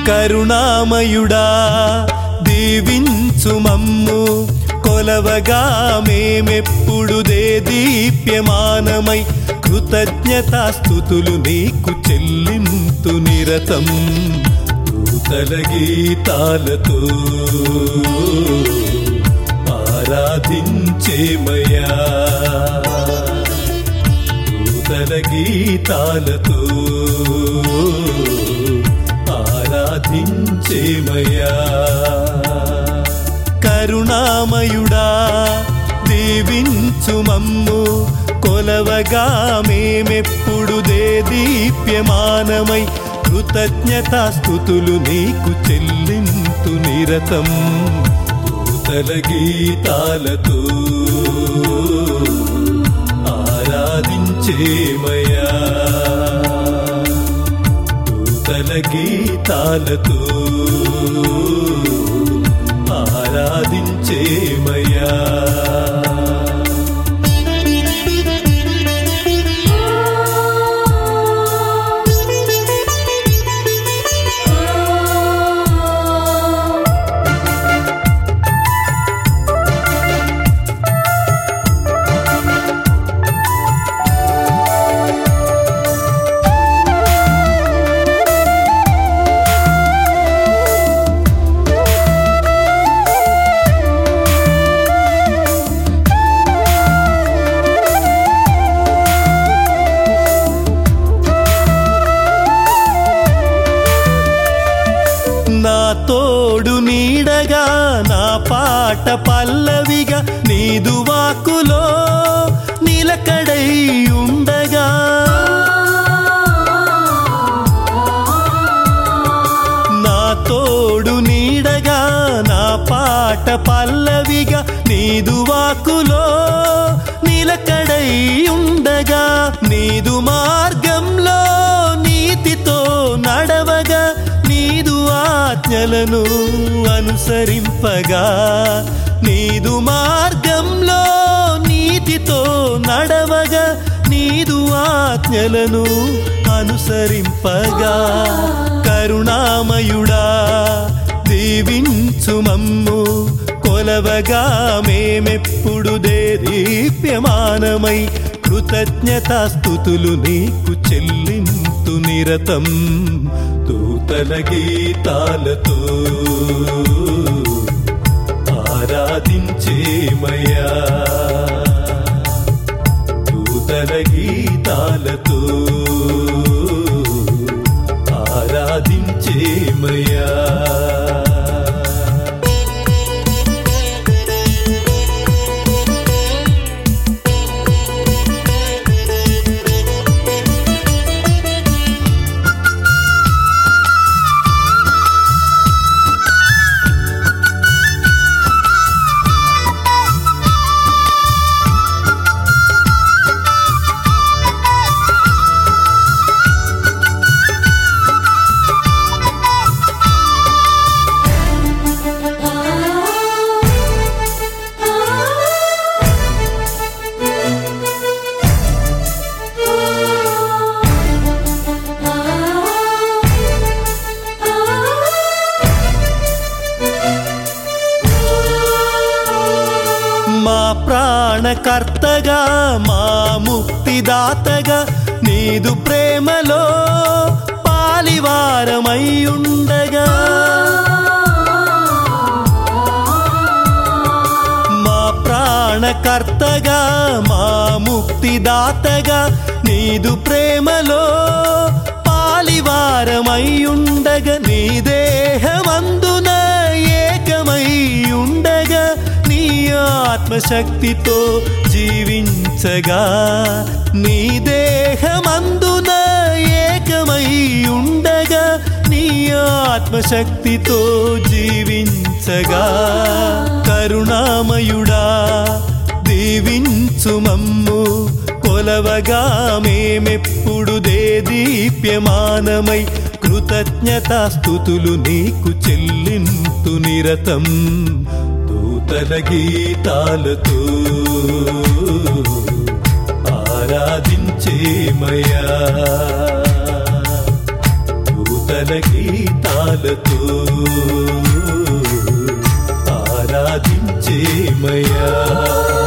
కరుణామయుడా దీవించు మమ్ము కొలవగా మేమెప్పుడు దే దీప్యమానమై కృతజ్ఞతాస్థుతులు నీకు చెల్లింతు నిరతం దూతల గీతాలతో ఆరాధించేమయా దూతల గీతాలతో ఆరాధించేమయా కరుణామయుడా దీవించు మమ్ము కొలవగా మేమెప్పుడు దే దీప్యమానమై కృతజ్ఞతాస్థుతులు నీకు చెల్లింతు నిరతం దూతల గీతాలతో ఆరాధించేమయా దూతల గీతాలతో ఆరాధించేమయా నా తోడు నీడగా నా పాట పల్లవిగా నీదు వాకులో నిలకడై ఉండగా నా తోడు నీడగా నా పాట పల్లవిగా నీదు వాకులో నిలకడై ఉండగా నీదు మార్గంలో నీతితో నడవగా నీదు ఆజ్ఞలను అనుసరింపగా నీదు మార్గంలో నీతితో నడవగా నీదు ఆజ్ఞలను అనుసరింపగా కరుణామయుడా దీవించు మమ్ము కొలవగా మేమెప్పుడు దే దీప్యమానమై కృతజ్ఞతాస్థుతులు నీకు చెల్లింతు నిరతం దూతల గీతాలతో ఆరాధించేమయా దూతల గీతాలతో ఆరాధించేమయా మా ప్రాణకర్తగా మా ముక్తిదాతగా నీదు ప్రేమలో పాలివారమై ఉండగా మా ప్రాణకర్తగా మా ముక్తిదాతగా నీదు ప్రేమలో పాలివారమై ఉండగా నీ దేహమందున ఏకమై ఉండగా నీ ఆత్మశక్తితో జీవించగా నీ దేహమందున ఏకమై ఉండగా నీ ఆత్మశక్తితో జీవించగా కరుణామయుడా దీవించు మమ్ము కొలవగా మేమెప్పుడు దే దీప్యమానమై కృతజ్ఞతాస్థుతులు నీకు చెల్లింతు నిరతం దూతల గీతాలతో ఆరాధించేమయా దూతల దూతల గీతాలతో ఆరాధించేమయా